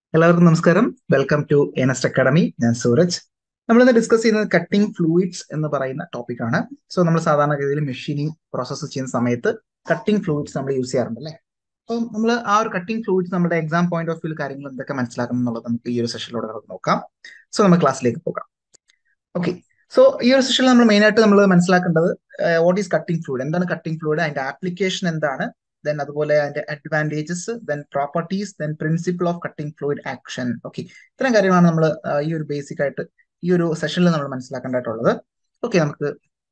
എല്ലാവർക്കും നമസ്കാരം welcome to എനസ്റ്റ് academy ഞാൻ സൂരജ് നമ്മൾ ഇന്ന് ഡിസ്കസ് ചെയ്യുന്നത് കട്ടിംഗ് ഫ്ലൂയിഡ്സ് എന്ന് പറയുന്ന ടോപ്പിക് ആണ് സോ നമ്മൾ സാധാരണഗതിയിൽ മെഷീനിങ് പ്രോസസ്സ് ചെയ്യുന്ന സമയത്ത് കട്ടിംഗ് ഫ്ലൂയിഡ്സ് നമ്മൾ യൂസ് ചെയ്യാറുണ്ട് അല്ലേ അപ്പം നമ്മൾ ആ ഒരു കട്ടിംഗ് ഫ്ലൂയിഡ്സ് നമ്മുടെ എക്സാം പോയിന്റ് ഓഫ് വ്യൂ കാര്യങ്ങൾ എന്തൊക്കെ മനസ്സിലാക്കണം എന്നുള്ളത് നമുക്ക് ഈ ഒരു സെഷനിലൂടെ നമുക്ക് നോക്കാം സോ നമ്മൾ ക്ലാസ്സിലേക്ക് പോകാം ഓക്കെ സോ ഈ ഒരു സെഷനിൽ നമ്മൾ മെയിൻ ആയിട്ട് നമ്മൾ മനസ്സിലാക്കേണ്ടത് വാട്ട് ഈസ് കട്ടിംഗ് ഫ്ലൂയിഡ് എന്താണ് കട്ടിംഗ് ഫ്ലൂയിഡ് അതിന്റെ ആപ്ലിക്കേഷൻ എന്താണ് ദെൻ അതുപോലെ അതിന്റെ advantages then properties then principle of cutting fluid action okay ഇത്തരം കാര്യങ്ങളാണ് നമ്മൾ ഈ ഒരു ബേസിക് ആയിട്ട് ഈ ഒരു സെഷനിൽ നമ്മൾ മനസ്സിലാക്കേണ്ടതായിട്ടുള്ളത് ഓക്കെ നമുക്ക്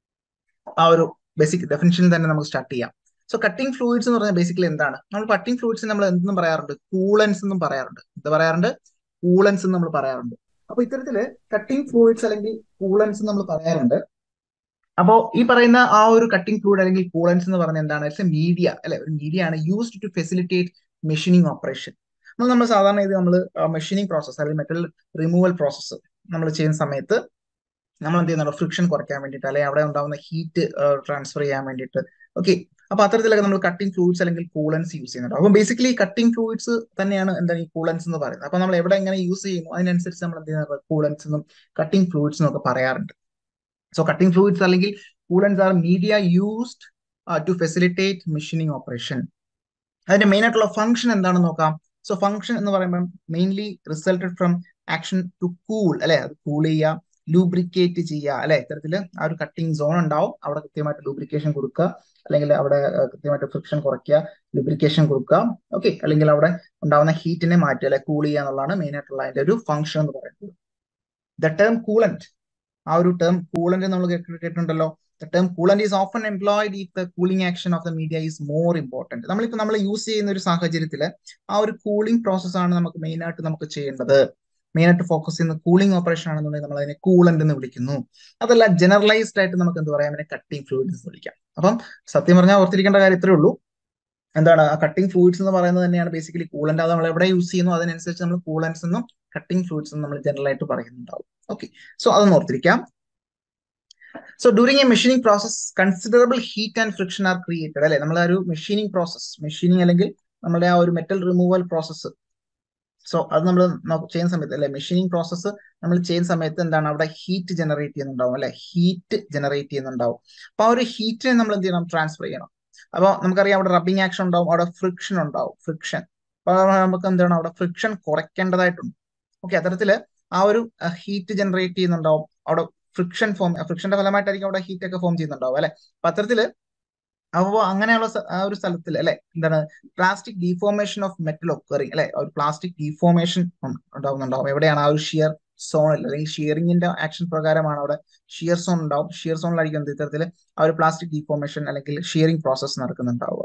ആ ഒരു ബേസിക് ഡെഫിനിഷൻ തന്നെ നമുക്ക് സ്റ്റാർട്ട് ചെയ്യാം സോ കട്ടിംഗ് ഫ്ലൂയിഡ്സ് എന്ന് പറഞ്ഞാൽ ബേസിക്കലി എന്താണ് നമ്മൾ കട്ടിംഗ് ഫ്ലൂയിഡ്സ് നമ്മൾ എന്തെന്നും പറയാറുണ്ട് കൂളൻസ് എന്നും പറയാറുണ്ട് എന്താ പറയാറുണ്ട് കൂളൻസ് എന്ന് നമ്മൾ പറയാറുണ്ട് അപ്പൊ ഇത്തരത്തില് കട്ടിംഗ് ഫ്ലൂയിഡ്സ് അല്ലെങ്കിൽ കൂളൻസ് നമ്മൾ പറയാറുണ്ട് അപ്പോ ഈ പറയുന്ന ആ ഒരു കട്ടിംഗ് ഫ്ലൂയിഡ് അല്ലെങ്കിൽ കൂളൻസ് എന്ന് പറഞ്ഞാൽ എന്താണ് ഇറ്റ്സ് എ മീഡിയ അല്ലെ ഒരു മീഡിയ ആണ് used to facilitate machining operation നമ്മൾ നമ്മൾ സാധാരണ ഇത് നമ്മൾ മെഷീനിങ് പ്രോസസ്സ് അല്ലെങ്കിൽ മെറ്റൽ റിമൂവൽ പ്രോസസ്സ് നമ്മൾ ചെയ്യുന്ന സമയത്ത് നമ്മൾ എന്ത് ചെയ്യുന്നുണ്ട് ഫ്രിക്ഷൻ കുറയ്ക്കാൻ വേണ്ടിയിട്ട് അല്ലെങ്കിൽ അവിടെ ഉണ്ടാകുന്ന ഹീറ്റ് ട്രാൻസ്ഫർ ചെയ്യാൻ വേണ്ടിയിട്ട് ഓക്കെ അപ്പൊ അത്തരത്തിലൊക്കെ നമ്മൾ കട്ടിംഗ് ഫ്ലൂയിഡ്സ് അല്ലെങ്കിൽ കൂളൻസ് യൂസ് ചെയ്യുന്നുണ്ട് അപ്പൊ ബേസിക്കലി കട്ടിംഗ് ഫ്ലൂയിഡ്സ് തന്നെയാണ് എന്താണ് ഈ കൂളൻസ് എന്ന് പറയുന്നത് അപ്പൊ നമ്മൾ എവിടെ എങ്ങനെ യൂസ് ചെയ്യുന്നു അതിനനുസരിച്ച് നമ്മൾ എന്ത് ചെയ്യുന്നത് കൂളൻസ് എന്നും കട്ടിംഗ് ഫ്ലൂയിഡ്സ് എന്നൊക്കെ പറയാറുണ്ട് സോ കട്ടിംഗ് ഫ്ലൂയിഡ്സ് അല്ലെങ്കിൽ coolants are media used to facilitate machining operation അതിന്റെ മെയിൻ ആയിട്ടുള്ള ഫംഗ്ഷൻ എന്താണെന്ന് നോക്കാം സോ ഫംഗ്ഷൻ എന്ന് പറയുമ്പോൾ mainly resulted from action to cool അല്ലെ അത് കൂൾ ചെയ്യുക ലൂബ്രിക്കേറ്റ് ചെയ്യുക അല്ലെ ഇത്തരത്തിൽ ആ ഒരു കട്ടിംഗ് സോൺ ഉണ്ടാവും അവിടെ കൃത്യമായിട്ട് ലൂബ്രിക്കേഷൻ കൊടുക്കുക അല്ലെങ്കിൽ അവിടെ കൃത്യമായിട്ട് ഫ്രിക്ഷൻ കുറയ്ക്കുക ലൂബ്രിക്കേഷൻ കൊടുക്കുക ഓക്കെ അല്ലെങ്കിൽ അവിടെ ഉണ്ടാവുന്ന ഹീറ്റിനെ മാറ്റുക അല്ലെ കൂൾ ചെയ്യുക എന്നുള്ളതാണ് മെയിൻ ആയിട്ടുള്ള അതിന്റെ ഒരു ഫംഗ്ഷൻ എന്ന് പറയുന്നത് ദ ടേം കൂളന്റ് ആ ഒരു ടേം കൂളന്റ് നമ്മൾ കേട്ടിട്ടുണ്ടല്ലോ the term coolant is often employed if the cooling action of the media is more important നമ്മളിപ്പോ നമ്മൾ യൂസ് ചെയ്യുന്ന ഒരു സാഹചര്യത്തിൽ ആ ഒരു കൂളിംഗ് പ്രോസസ് ആണ് നമുക്ക് മെയിൻ ആയിട്ട് നമുക്ക് ചെയ്യേണ്ടത് മെയിൻ ആയിട്ട് ഫോക്കസ് ചെയ്യുന്ന കൂളിംഗ് ഓപ്പറേഷൻ ആണെന്നുണ്ടെങ്കിൽ നമ്മൾ അതിനെ കൂളന്റ് എന്ന് വിളിക്കുന്നു അതല്ല ജനറലൈസ്ഡ് ആയിട്ട് നമുക്ക് എന്ത് പറയാം അതിനെ കട്ടിംഗ് ഫ്ലൂയിഡ്സ് എന്ന് വിളിക്കാം അപ്പം സത്യം പറഞ്ഞാൽ ഓർത്തിരിക്കേണ്ട കാര്യം ഇത്രേ ഉള്ളൂ എന്താണ് ആ കട്ടിംഗ് ഫ്ലൂയിഡ്സ് എന്ന് പറയുന്നത് തന്നെയാണ് ബേസിക്കലി കൂളന്റ് അത് നമ്മൾ എവിടെ യൂസ് ചെയ്യുന്നു അതിനനുസരിച്ച് നമ്മൾ കൂളൻസ് എന്നും കട്ടിംഗ് ഫ്ലൂയിഡ്സ് എന്നും നമ്മൾ ജനറൽ ആയിട്ട് പറയുന്നുണ്ടാവും ഓക്കെ സോ അതൊന്ന് ഓർത്തിരിക്കാം so during a machining process considerable heat and friction are created അല്ലെ നമ്മൾ ആ ഒരു മെഷീനിങ് പ്രോസസ് മെഷീനിങ് അല്ലെങ്കിൽ നമ്മുടെ ആ ഒരു മെറ്റൽ റിമൂവൽ പ്രോസസ്സ് സോ അത് നമ്മൾ ചെയ്യുന്ന സമയത്ത് അല്ലെ മെഷീനിങ് പ്രോസസ്സ് നമ്മൾ ചെയ്യുന്ന സമയത്ത് എന്താണ് അവിടെ ഹീറ്റ് ജനറേറ്റ് ചെയ്യുന്നുണ്ടാവും അല്ലെ ഹീറ്റ് ജനറേറ്റ് ചെയ്യുന്നുണ്ടാവും അപ്പൊ ആ ഒരു ഹീറ്റിനെ നമ്മൾ എന്ത് ചെയ്യണം ട്രാൻസ്ഫർ ചെയ്യണം അപ്പോൾ നമുക്കറിയാം അവിടെ റബ്ബിങ് ആക്ഷൻ ഉണ്ടാവും അവിടെ ഫ്രിക്ഷൻ ഉണ്ടാവും ഫ്രിക്ഷൻ അപ്പൊ നമുക്ക് എന്താണ് അവിടെ ഫ്രിക്ഷൻ കുറയ്ക്കേണ്ടതായിട്ടുണ്ട് ഓക്കെ അത്തരത്തില് ആ ഒരു ഹീറ്റ് ജനറേറ്റ് ചെയ്യുന്നുണ്ടാവും അവിടെ ഫ്രിക്ഷൻ ഫോം ഫ്രിക്ഷന്റെ ഫലമായിട്ടായിരിക്കും അവിടെ ഹീറ്റ് ഒക്കെ ഫോം ചെയ്യുന്നുണ്ടാവും അല്ലെ അപ്പൊ അത്തരത്തില് അപ്പോൾ അങ്ങനെയുള്ള ആ ഒരു സ്ഥലത്തിൽ അല്ലെ എന്താണ് plastic deformation of metal occurring അല്ലെ ഒരു പ്ലാസ്റ്റിക് ഡീഫോർമേഷൻ ഉണ്ടാവുന്നുണ്ടാവും എവിടെയാണ് ആ ഒരു ഷിയർ സോണിൽ അല്ലെങ്കിൽ ഷിയറിംഗിന്റെ ആക്ഷൻ പ്രകാരമാണ് അവിടെ ഷിയർ സോൺ ഉണ്ടാവും ഷിയർ സോണിലായിരിക്കും എന്ത് ഇത്തരത്തിൽ ആ ഒരു പ്ലാസ്റ്റിക് ഡീഫോർമേഷൻ അല്ലെങ്കിൽ ഷിയറിംഗ് പ്രോസസ് നടക്കുന്നുണ്ടാവുക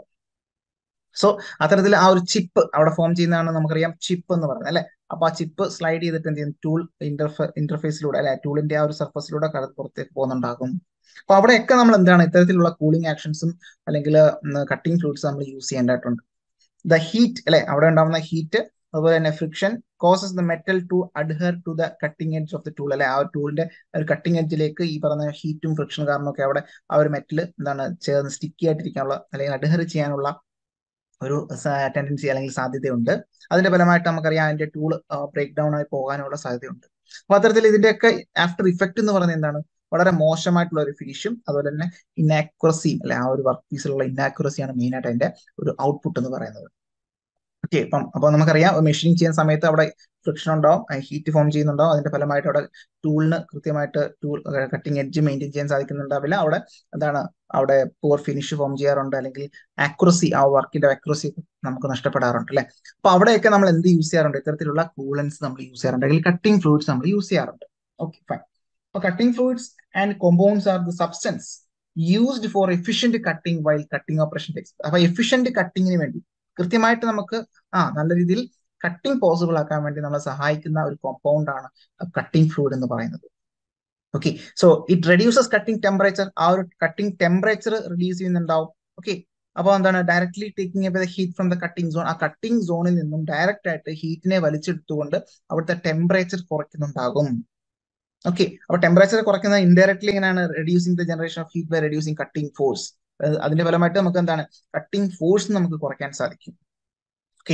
സോ അത്തരത്തിൽ ആ ഒരു ചിപ്പ് അവിടെ ഫോം ചെയ്യുന്നതാണ് നമുക്കറിയാം ചിപ്പ് എന്ന് പറയുന്നത് അല്ലെ അപ്പൊ ആ ചിപ്പ് സ്ലൈഡ് ചെയ്തിട്ട് എന്ത് ചെയ്യും ടൂൾ ഇന്റർഫേ ഇന്റർഫേസിലൂടെ അല്ലെ ടൂളിന്റെ ആ ഒരു സർഫസിലൂടെ പുറത്തേക്ക് പോകുന്നുണ്ടാകും അപ്പൊ അവിടെയൊക്കെ നമ്മൾ എന്താണ് ഇത്തരത്തിലുള്ള കൂളിംഗ് ആക്ഷൻസും അല്ലെങ്കിൽ കട്ടിംഗ് ഫ്ലൂയിഡ്സ് നമ്മൾ യൂസ് ചെയ്യേണ്ടതായിട്ടുണ്ട് ദ ഹീറ്റ് അല്ലെ അവിടെ ഉണ്ടാവുന്ന ഹീറ്റ് അതുപോലെ തന്നെ friction causes the metal to adhere to the cutting edge of the tool അല്ലെ ആ ഒരു ടൂളിന്റെ ഒരു കട്ടിംഗ് എഡ്ജിലേക്ക് ഈ പറഞ്ഞ ഹീറ്റും ഫ്രിക്ഷനും കാരണമൊക്കെ അവിടെ ആ ഒരു മെറ്റൽ എന്താണ് ചേർന്ന് സ്റ്റിക്കി ആയിട്ടിരിക്കാനുള്ള അല്ലെങ്കിൽ അഡ്ഹർ ചെയ്യാനുള്ള ഒരു ടെൻഡൻസി അല്ലെങ്കിൽ സാധ്യതയുണ്ട് അതിന്റെ ഫലമായിട്ട് നമുക്കറിയാം അതിന്റെ ടൂൾ ബ്രേക്ക് ഡൗൺ ആയി പോകാനുള്ള സാധ്യതയുണ്ട് അപ്പൊ അത്തരത്തിൽ ഇതിന്റെയൊക്കെ ആഫ്റ്റർ ഇഫക്റ്റ് എന്ന് പറയുന്നത് എന്താണ് വളരെ മോശമായിട്ടുള്ള ഒരു ഫിനിഷും അതുപോലെ തന്നെ ഇന്നാക്യുറസിയും അല്ലെ ആ ഒരു വർക്ക് പീസിലുള്ള ഇന്നാക്യുറസിയാണ് മെയിൻ ആയിട്ട് അതിന്റെ ഒരു ഔട്ട്പുട്ട് എന്ന് പറയുന്നത് ഓക്കെ അപ്പം അപ്പൊ നമുക്കറിയാം മെഷീനിങ് ചെയ്യുന്ന സമയത്ത് അവിടെ ഫ്രിക്ഷൻ ഉണ്ടാവും ഹീറ്റ് ഫോം ചെയ്യുന്നുണ്ടാവും അതിന്റെ ഫലമായിട്ട് അവിടെ ടൂളിന് കൃത്യമായിട്ട് ടൂൾ കട്ടിംഗ് എഡ്ജ് മെയിൻറ്റെയിൻ ചെയ്യാൻ സാധിക്കുന്നുണ്ടാവില്ല അവിടെ എന്താണ് അവിടെ പുവർ ഫിനിഷ് ഫോം ചെയ്യാറുണ്ട് അല്ലെങ്കിൽ ആക്യുറസി ആ വർക്കിന്റെ ആക്യുറസി നമുക്ക് നഷ്ടപ്പെടാറുണ്ട് അല്ലെ അപ്പൊ അവിടെയൊക്കെ നമ്മൾ എന്ത് യൂസ് ചെയ്യാറുണ്ട് ഇത്തരത്തിലുള്ള കൂളൻസ് നമ്മൾ യൂസ് ചെയ്യാറുണ്ട് അല്ലെങ്കിൽ കട്ടിംഗ് ഫ്ലൂയിഡ്സ് നമ്മൾ യൂസ് ചെയ്യാറുണ്ട് ഓക്കെ ഫൈൻ അപ്പൊ cutting fluids and compounds are the substance used for efficient cutting while cutting operation takes അപ്പൊ എഫിഷ്യന്റ് കട്ടിങ്ങിന് വേണ്ടി കൃത്യമായിട്ട് നമുക്ക് ആ നല്ല രീതിയിൽ കട്ടിംഗ് പോസിബിൾ ആക്കാൻ വേണ്ടി നമ്മളെ സഹായിക്കുന്ന ഒരു കോമ്പൗണ്ട് ആണ് കട്ടിംഗ് ഫ്ലൂയിഡ് എന്ന് പറയുന്നത് okay so it reduces cutting temperature ആ ഒരു കട്ടിംഗ് ടെമ്പറേച്ചർ റിഡ്യൂസ് ചെയ്യുന്നുണ്ടാവും ഓക്കെ അപ്പോൾ എന്താണ് directly taking a heat from the cutting zone ആ കട്ടിംഗ് സോണിൽ നിന്നും ഡയറക്റ്റ് ആയിട്ട് ഹീറ്റിനെ വലിച്ചെടുത്തുകൊണ്ട് അവിടുത്തെ ടെമ്പറേച്ചർ കുറയ്ക്കുന്നുണ്ടാകും ഓക്കെ അപ്പൊ ടെമ്പറേച്ചർ കുറയ്ക്കുന്ന ഇൻഡയറക്ട്ലി എങ്ങനെയാണ് reducing the generation of heat by reducing cutting force അതിന്റെ ഫലമായിട്ട് നമുക്ക് എന്താണ് കട്ടിംഗ് ഫോഴ്സ് നമുക്ക് കുറയ്ക്കാൻ സാധിക്കും ഓക്കെ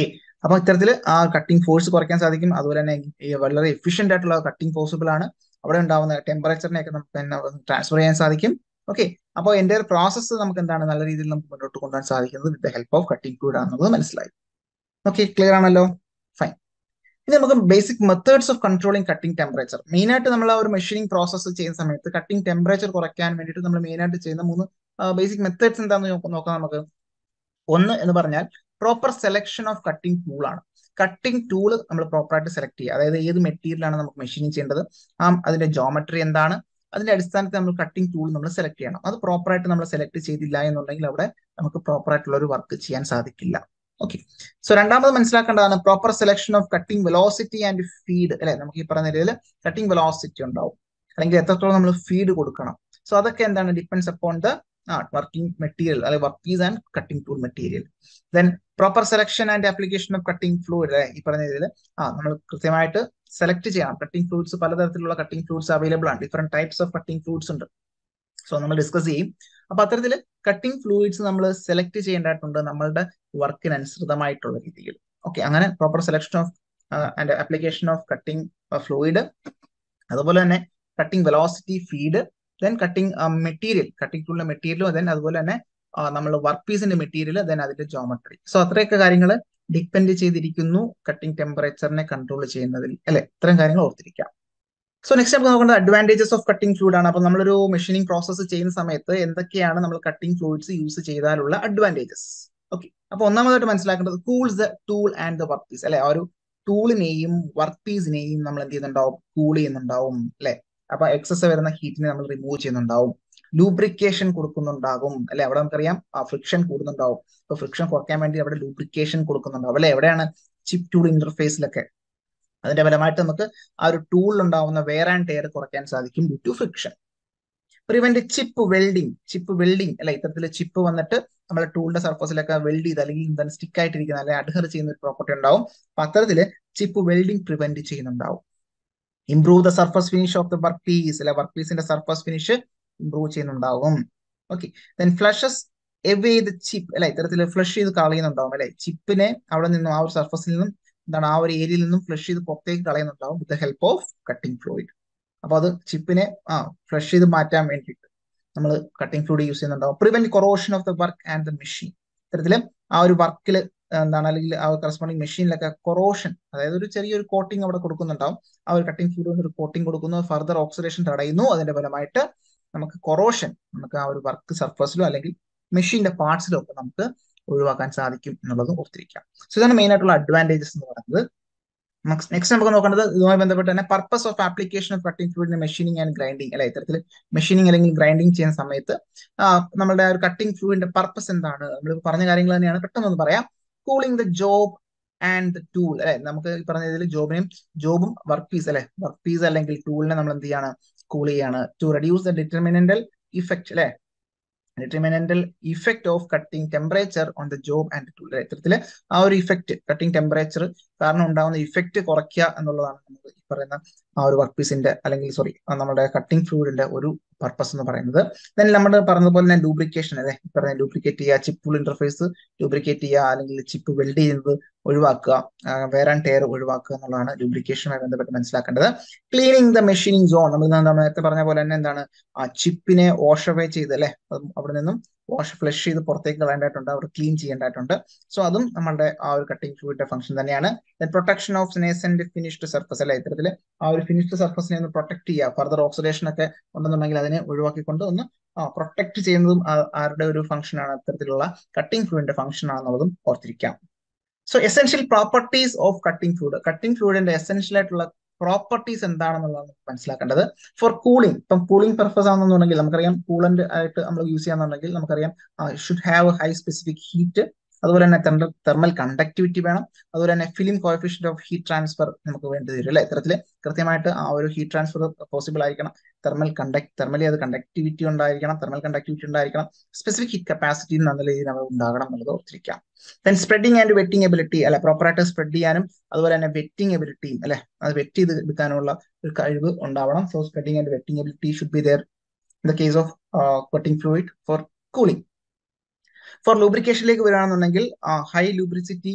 അപ്പൊ ഇത്തരത്തിൽ ആ കട്ടിംഗ് ഫോഴ്സ് കുറയ്ക്കാൻ സാധിക്കും അതുപോലെ തന്നെ ഈ വളരെ എഫിഷ്യന്റ് ആയിട്ടുള്ള കട്ടിംഗ് പോസിബിൾ ആണ് അവിടെ ഉണ്ടാവുന്ന ടെമ്പറേച്ചറിനെയൊക്കെ നമുക്ക് ട്രാൻസ്ഫർ ചെയ്യാൻ സാധിക്കും ഓക്കെ അപ്പോൾ എൻ്റെ ഒരു പ്രോസസ്സ് നമുക്ക് എന്താണ് നല്ല രീതിയിൽ നമുക്ക് മുന്നോട്ട് കൊണ്ടുപോകാൻ സാധിക്കുന്നത് with the help of cutting fluid ആണെന്നുള്ളത് മനസ്സിലായി ഓക്കെ ക്ലിയർ ആണല്ലോ ഫൈൻ ഇനി നമുക്ക് basic methods of controlling cutting temperature main ആയിട്ട് നമ്മൾ ആ ഒരു മെഷീനിങ് പ്രോസസ്സ് ചെയ്യുന്ന സമയത്ത് കട്ടിംഗ് ടെമ്പറേച്ചർ കുറയ്ക്കാൻ വേണ്ടിയിട്ട് നമ്മൾ മെയിൻ ആയിട്ട് ചെയ്യുന്ന മൂന്ന് ബേസിക് മെത്തേഡ്സ് എന്താണെന്ന് നോക്കാം നമുക്ക് ഒന്ന് എന്ന് പറഞ്ഞാൽ proper selection of cutting tool ആണ് കട്ടിംഗ് ടൂൾ നമ്മൾ പ്രോപ്പറായിട്ട് സെലക്ട് ചെയ്യുക അതായത് ഏത് മെറ്റീരിയലാണ് നമുക്ക് മെഷീനിങ് ചെയ്യേണ്ടത് ആ അതിന്റെ ജോമെട്രി എന്താണ് അതിന്റെ അടിസ്ഥാനത്തിൽ നമ്മൾ കട്ടിംഗ് ടൂൾ നമ്മൾ സെലക്ട് ചെയ്യണം അത് പ്രോപ്പറായിട്ട് നമ്മൾ സെലക്ട് ചെയ്തില്ല എന്നുണ്ടെങ്കിൽ അവിടെ നമുക്ക് പ്രോപ്പറായിട്ടുള്ള ഒരു വർക്ക് ചെയ്യാൻ സാധിക്കില്ല ഓക്കെ സോ രണ്ടാമത് മനസ്സിലാക്കേണ്ടതാണ് proper selection of cutting velocity and feed അല്ലെ നമുക്ക് ഈ പറഞ്ഞ രീതിയിൽ കട്ടിംഗ് വെലോസിറ്റി ഉണ്ടാവും അല്ലെങ്കിൽ എത്രത്തോളം നമ്മൾ ഫീഡ് കൊടുക്കണം സോ അതൊക്കെ എന്താണ് depends upon the working material അല്ലെങ്കിൽ work piece and cutting tool material then proper selection and application of cutting fluid അല്ലെ ഈ പറഞ്ഞ രീതിയിൽ ആ നമ്മൾ കൃത്യമായിട്ട് സെലക്ട് ചെയ്യണം കട്ടിംഗ് ഫ്ലൂയിഡ്സ് പലതരത്തിലുള്ള കട്ടിംഗ് ഫ്ലൂയിഡ്സ് അവൈലബിൾ ആണ് different types of cutting fluids ഉണ്ട് സോ നമ്മൾ ഡിസ്കസ് ചെയ്യും അപ്പൊ അത്തരത്തിൽ കട്ടിംഗ് ഫ്ലൂയിഡ്സ് നമ്മൾ സെലക്ട് ചെയ്യേണ്ടതായിട്ടുണ്ട് നമ്മളുടെ വർക്കിനനുസൃതമായിട്ടുള്ള രീതിയിൽ ഓക്കെ അങ്ങനെ proper selection of and application of cutting fluid അതുപോലെ തന്നെ cutting velocity feed then cutting material cutting ടൂളിന്റെ മെറ്റീരിയലും ദെൻ അതുപോലെ തന്നെ നമ്മൾ വർക്ക് പീസിന്റെ മെറ്റീരിയൽ ദെൻ അതിന്റെ ജോമെട്രി സോ അത്രയൊക്കെ കാര്യങ്ങൾ ഡിപ്പെൻഡ് ചെയ്തിരിക്കുന്നു കട്ടിംഗ് ടെമ്പറേച്ചറിനെ കൺട്രോൾ ചെയ്യുന്നതിൽ അല്ലെ ഇത്രയും കാര്യങ്ങൾ ഓർത്തിരിക്കാം സോ നെക്സ്റ്റ് നമുക്ക് നോക്കേണ്ടത് അഡ്വാൻറ്റേജസ് ഓഫ് കട്ടിംഗ് ഫ്ലൂയിഡ് ആണ് അപ്പൊ നമ്മളൊരു മെഷീനിങ് പ്രോസസ്സ് ചെയ്യുന്ന സമയത്ത് എന്തൊക്കെയാണ് നമ്മൾ കട്ടിംഗ് ഫ്ലൂയിഡ്സ് യൂസ് ചെയ്താലുള്ള അഡ്വാൻറ്റേജസ് ഓക്കെ അപ്പൊ ഒന്നാമതായിട്ട് മനസ്സിലാക്കേണ്ടത് cools the tool and the work piece അല്ലെ ആ ഒരു ടൂളിനെയും വർക്ക് പീസിനെയും നമ്മൾ എന്ത് ചെയ്യുന്നുണ്ടാവും കൂൾ ചെയ്യുന്നുണ്ടാവും അല്ലെ അപ്പൊ എക്സസ് വരുന്ന ഹീറ്റിനെ നമ്മൾ റിമൂവ് ചെയ്യുന്നുണ്ടാവും ലൂബ്രിക്കേഷൻ കൊടുക്കുന്നുണ്ടാകും അല്ലെ അവിടെ നമുക്കറിയാം ആ ഫ്രിക്ഷൻ കൂടുന്നുണ്ടാവും അപ്പൊ ഫ്രിക്ഷൻ കുറയ്ക്കാൻ വേണ്ടി അവിടെ ലൂബ്രിക്കേഷൻ കൊടുക്കുന്നുണ്ടാവും അല്ലെ എവിടെയാണ് ചിപ്പ് ടൂൾ ഇന്റർഫേസിലൊക്കെ അതിന്റെ ഫലമായിട്ട് നമുക്ക് ആ ഒരു ടൂളിൽ ഉണ്ടാവുന്ന വെയർ ആൻഡ് ടയർ കുറയ്ക്കാൻ സാധിക്കും due to friction prevent chip welding chip welding അല്ലെ ഇത്തരത്തിൽ ചിപ്പ് വന്നിട്ട് നമ്മുടെ ടൂളിന്റെ സർഫസിലൊക്കെ വെൽഡ് ചെയ്ത് അല്ലെങ്കിൽ എന്താണ് സ്റ്റിക്ക് ആയിട്ടിരിക്കുന്ന അല്ലെങ്കിൽ അഡ്ഹർ ചെയ്യുന്ന ഒരു പ്രോപ്പർട്ടി ഉണ്ടാവും അപ്പൊ അത്തരത്തില് ചിപ്പ് വെൽഡിങ് പ്രിവെന്റ് ചെയ്യുന്നുണ്ടാവും improve the surface finish of the work piece അല്ലെ വർക്ക് പീസിന്റെ സർഫസ് ഫിനിഷ് ഇംപ്രൂവ് ചെയ്യുന്നുണ്ടാവും okay then flushes away the chip അല്ലെ ഇത്തരത്തിൽ ഫ്ലഷ് ചെയ്ത് കളയുന്നുണ്ടാവും അല്ലെ ചിപ്പിനെ അവിടെ നിന്നും ആ ഒരു സർഫസിൽ നിന്നും എന്താണ് ആ ഒരു ഏരിയയിൽ നിന്നും ഫ്ലഷ് ചെയ്ത് പുറത്തേക്ക് കളയുന്നുണ്ടാവും with the help of cutting fluid അപ്പൊ അത് ചിപ്പിനെ ആ ഫ്ലഷ് ചെയ്ത് മാറ്റാൻ വേണ്ടിയിട്ട് നമ്മൾ കട്ടിംഗ് ഫ്ലൂയിഡ് യൂസ് ചെയ്യുന്നുണ്ടാവും prevent corrosion of the work and the machine ഇത്തരത്തില് ആ ഒരു വർക്കിൽ എന്താണ് അല്ലെങ്കിൽ ആ കറസ്പോണ്ടിങ് മെഷീനിലൊക്കെ കൊറോഷൻ അതായത് ഒരു ചെറിയൊരു കോട്ടിംഗ് അവിടെ കൊടുക്കുന്നുണ്ടാവും ആ ഒരു കട്ടിംഗ് ഫ്ലൂയിഡ് കൊണ്ട് ഒരു കോട്ടിംഗ് കൊടുക്കുന്നു ഫർദർ ഓക്സിഡേഷൻ തടയുന്നു അതിന്റെ ഫലമായിട്ട് നമുക്ക് കൊറോഷൻ നമുക്ക് ആ ഒരു വർക്ക് സർഫസിലോ അല്ലെങ്കിൽ മെഷീന്റെ പാർട്സിലോ ഒക്കെ നമുക്ക് ഒഴിവാക്കാൻ സാധിക്കും എന്നുള്ളത് ഓർത്തിരിക്കാം സോ ഇതാണ് മെയിൻ ആയിട്ടുള്ള അഡ്വാൻറ്റേജസ് എന്ന് പറയുന്നത് നെക്സ്റ്റ് നമുക്ക് നോക്കേണ്ടത് ഇതുമായി ബന്ധപ്പെട്ട് തന്നെ purpose of application of cutting ഫ്ലൂയിഡിന്റെ മെഷീനിങ് ആൻഡ് ഗ്രൈൻഡിങ് അല്ലെ ഇത്തരത്തിൽ മെഷീനിങ് അല്ലെങ്കിൽ ഗ്രൈൻഡിങ് ചെയ്യുന്ന സമയത്ത് നമ്മുടെ ഒരു കട്ടിംഗ് ഫ്ലൂയിഡിന്റെ പർപ്പസ് എന്താണ് നമ്മൾ പറഞ്ഞ കാര്യങ്ങൾ തന്നെയാണ് പെട്ടെന്ന് ഒന്ന് പറയാം cooling the job and the tool അല്ലെ നമുക്ക് ഈ പറഞ്ഞ ഇതിൽ ജോബിനെയും ജോബും വർക്ക് പീസ് അല്ലെ വർക്ക് പീസ് അല്ലെങ്കിൽ ടൂളിനെ നമ്മൾ എന്ത് ചെയ്യാണ് കൂൾ ചെയ്യാണ് to reduce the detrimental effect അല്ലെ detrimental effect of cutting temperature on the job and tool ഇത്തരത്തില് ആ ഒരു ഇഫക്റ്റ് കട്ടിംഗ് ടെമ്പറേച്ചർ കാരണം ഉണ്ടാകുന്ന ഇഫക്റ്റ് കുറയ്ക്കുക എന്നുള്ളതാണ് നമ്മൾ ഈ പറയുന്ന ആ ഒരു വർക്ക് പീസിന്റെ അല്ലെങ്കിൽ സോറി നമ്മുടെ കട്ടിംഗ് ഫ്ലൂയിഡിന്റെ ഒരു പർപ്പസ് എന്ന് പറയുന്നത് ദെൻ നമ്മൾ പറഞ്ഞതുപോലെ തന്നെ ലൂബ്രിക്കേഷൻ അല്ലെ പറഞ്ഞ ലൂബ്രിക്കേറ്റ് ചെയ്യുക ചിപ്പ് ടൂൾ ഇന്റർഫേസ് ലൂബ്രിക്കേറ്റ് ചെയ്യുക അല്ലെങ്കിൽ ചിപ്പ് വെൽഡ് ചെയ്യുന്നത് ഒഴിവാക്കുക വേർ ആൻഡ് ടയർ ഒഴിവാക്കുക എന്നുള്ളതാണ് ലൂബ്രിക്കേഷനുമായി ബന്ധപ്പെട്ട് മനസ്സിലാക്കേണ്ടത് ക്ലീനിങ് ദ മെഷീനിങ് സോൺ നമ്മൾ നേരത്തെ പറഞ്ഞ പോലെ തന്നെ എന്താണ് ആ ചിപ്പിനെ വാഷ് അവേ ചെയ്ത് അല്ലെ അവിടെ നിന്നും വാഷ് ഫ്ലഷ് ചെയ്ത് പുറത്തേക്ക് കളയേണ്ടതായിട്ടുണ്ട് അവിടെ ക്ലീൻ ചെയ്യേണ്ടതായിട്ടുണ്ട് സോ അതും നമ്മുടെ ആ ഒരു കട്ടിംഗ് ഫ്ലൂയിഡിന്റെ ഫംഗ്ഷൻ തന്നെയാണ് protection of nascent finished surface അല്ലെ ഇത്തരത്തിൽ ആ ഒരു ഫിനിഷ്ഡ് സർഫസിനെ ഒന്ന് പ്രൊട്ടക്ട് ചെയ്യുക ഫർദർ ഓക്സിഡേഷൻ ഒക്കെ ഉണ്ടെന്നുണ്ടെങ്കിൽ അതിനെ ഒഴിവാക്കിക്കൊണ്ട് ഒന്ന് പ്രൊട്ടക്ട് ചെയ്യുന്നതും ആരുടെ ഒരു ഫംഗ്ഷൻ ആണ് അത്തരത്തിലുള്ള കട്ടിംഗ് ഫ്ലൂയിഡിന്റെ ഫംഗ്ഷൻ ആണെന്നുള്ളതും ഓർത്തിരിക്കാം so essential properties of cutting fluid cutting ഫ്ലൂയിഡിന്റെ എസെൻഷ്യൽ ആയിട്ടുള്ള പ്രോപ്പർട്ടീസ് എന്താണെന്നുള്ളതാണ് മനസ്സിലാക്കേണ്ടത് ഫോർ കൂളിംഗ് ഇപ്പം കൂളിംഗ് പർപ്പസ് ആണെന്നുണ്ടെങ്കിൽ നമുക്കറിയാം കൂളന്റ് ആയിട്ട് നമ്മൾ യൂസ് ചെയ്യാന്നുണ്ടെങ്കിൽ നമുക്കറിയാം should have high specific heat അതുപോലെ തന്നെ തെർമൽ കണ്ടക്ടിവിറ്റി വേണം അതുപോലെ തന്നെ film coefficient of heat transfer നമുക്ക് വേണ്ടി വരും അല്ലെ ഇത്തരത്തിൽ കൃത്യമായിട്ട് ആ ഒരു ഹീറ്റ് ട്രാൻസ്ഫർ പോസിബിൾ ആയിരിക്കണം തെർമൽ കണ്ടക്ട് തെർമലി അത് കണ്ടക്ടിവിറ്റി ഉണ്ടായിരിക്കണം തെർമൽ കണ്ടക്ടിവിറ്റി ഉണ്ടായിരിക്കണം സ്പെസിഫിക് ഹീറ്റ് കപ്പാസിറ്റി നല്ല രീതിയിൽ നമ്മൾ ഉണ്ടാകണം എന്നുള്ളത് ഓർത്തിരിക്കാം then spreading and wetting ability അല്ലെ പ്രോപ്പറായിട്ട് സ്പ്രെഡ് ചെയ്യാനും അതുപോലെ തന്നെ വെറ്റിംഗ് എബിലിറ്റിയും അല്ലെ അത് വെറ്റ് ചെയ്ത് എടുക്കാനുള്ള ഒരു കഴിവ് ഉണ്ടാവണം so spreading and wetting ability should be there in the case of cutting fluid for cooling for ലൂബ്രിക്കേഷനിലേക്ക് വരികയാണെന്നുണ്ടെങ്കിൽ high lubricity